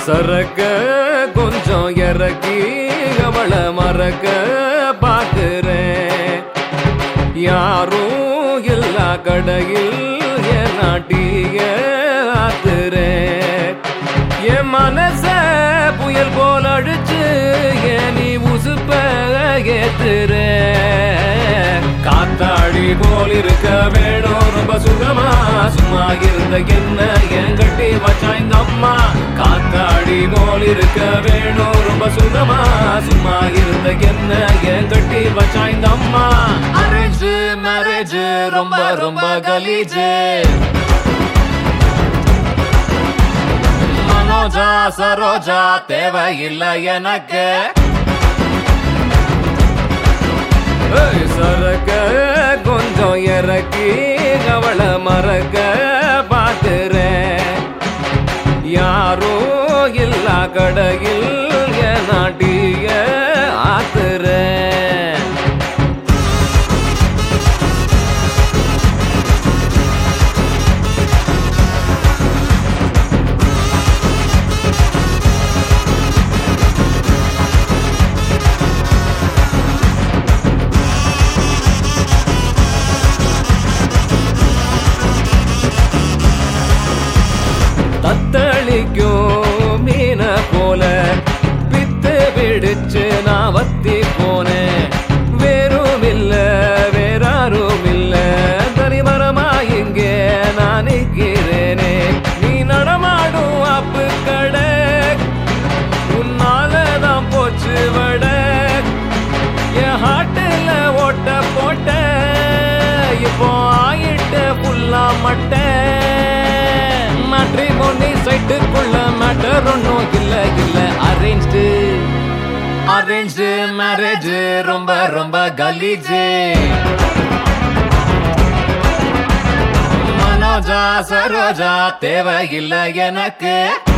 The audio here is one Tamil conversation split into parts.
சரக்க கொஞ்சம் இறக்கி அவளை மறக்க பாக்குறேன் யாரும் எல்லா கடையில் என் நாட்டிய ஆத்துறேன் என் மனச புயல் போல் அடிச்சு ஏன் நீ உசுப்ப ஏத்துற காத்தாடி போல் இருக்க வேணும் ரொம்ப சுகமா சும்மா இருந்த என்ன என் கட்டி வச்சா இந்த அம்மா காத்தாடி போல் இருக்க வேணும் ரொம்ப சுகமா சும்மா இருந்த என்ன என் கட்டி வச்சா இந்த அம்மா அரேஞ்சு மேரேஜ் ரொம்ப ரொம்ப கலீஜு மனோஜா சரோஜா தேவையில்லை எனக்கு ஏய், சரக்க கொஞ்சம் இறக்கி அவளை மறக்க பாக்குறேன் யாரும் இல்லா கடையில் என் நாட்டிய ஆத்துறேன் தத்தளிக்கும் மீன போல பித்து பிடிச்சு நான் வத்தி போனேன் வேறும் இல்ல வேறாரும் இல்ல தனிமரமா இங்கே நான் நிற்கிறேனே நீ நடமாடும் அப்பு கடை உன்னாலதான் போச்சு வட என் ஹாட்டுல ஓட்ட போட்ட இப்போ ஆயிட்ட புல்லா மட்ட மேட்ரிமோனி சைட்டுக்குள்ள மேட்டர் ஒன்றும் இல்ல இல்ல அரேஞ்சு அரேஞ்சு மேரேஜ் ரொம்ப ரொம்ப கலீஜு மனோஜா சரோஜா தேவையில்லை எனக்கு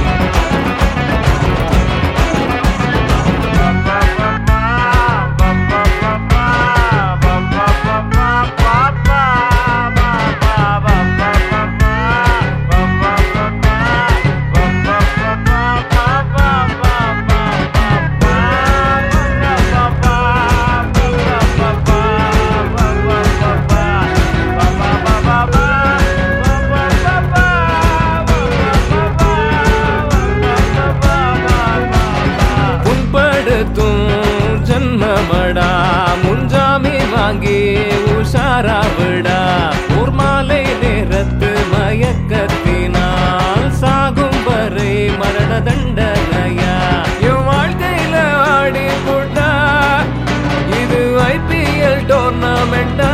புண்படுத்தும் ஜன்மமடா முன்ஜாமி வாங்கி உஷாரா விடா ஒரு மாலை நேரத்து மயக்கத்தினால் சாகும் வரை மரண தண்டனையா என் வாழ்க்கையில ஆடி போட்டா இது ஐபிஎல் டோர்னமெண்டா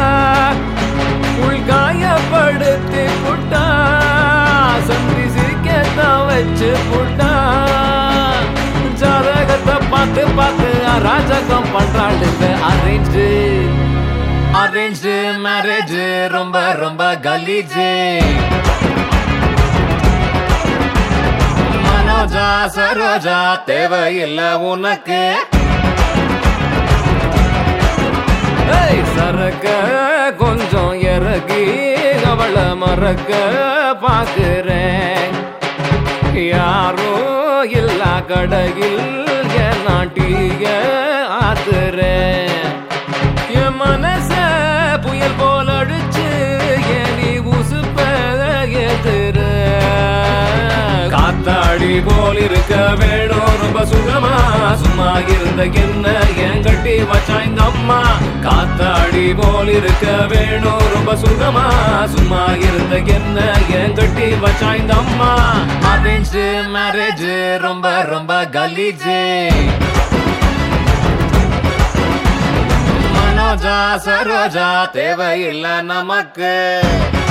உள்காயப்படுத்தி புட்டா சந்தி சிரிக்கத்தான் வச்சு புட்டா ஜாதகத்தை பார்த்து பார்த்து அராஜகம் பண்றாளுங்க அரேஞ்சு அரேஞ்சு மேரேஜ் ரொம்ப ரொம்ப கலீஜு மனோஜா சரோஜா தேவையில்லை உனக்கு ஏய், சரக்க கொஞ்சம் இறக்கி அவளை மறக்க பாக்குறேன் யாரோ இல்லா கடையில் என் நாட்டிய ஆத்துறேன் என் மனச புயல் போல் அடிச்சு ஏன் நீ உசுப்ப ஏத்துற காத்தாடி போல் இருக்க வேணும் ரொம்ப சுகமா சும்மா இருந்த என்ன என் கட்டி வச்சா இந்த அம்மா காத்தாடி போல் இருக்க வேணும் ரொம்ப சுகமா சும்மா இருந்த என்ன என் கட்டி வச்சா இந்த அம்மா அரேஞ்சு மேரேஜ் ரொம்ப ரொம்ப கலீஜு மனோஜா சரோஜா தேவையில்லை நமக்கு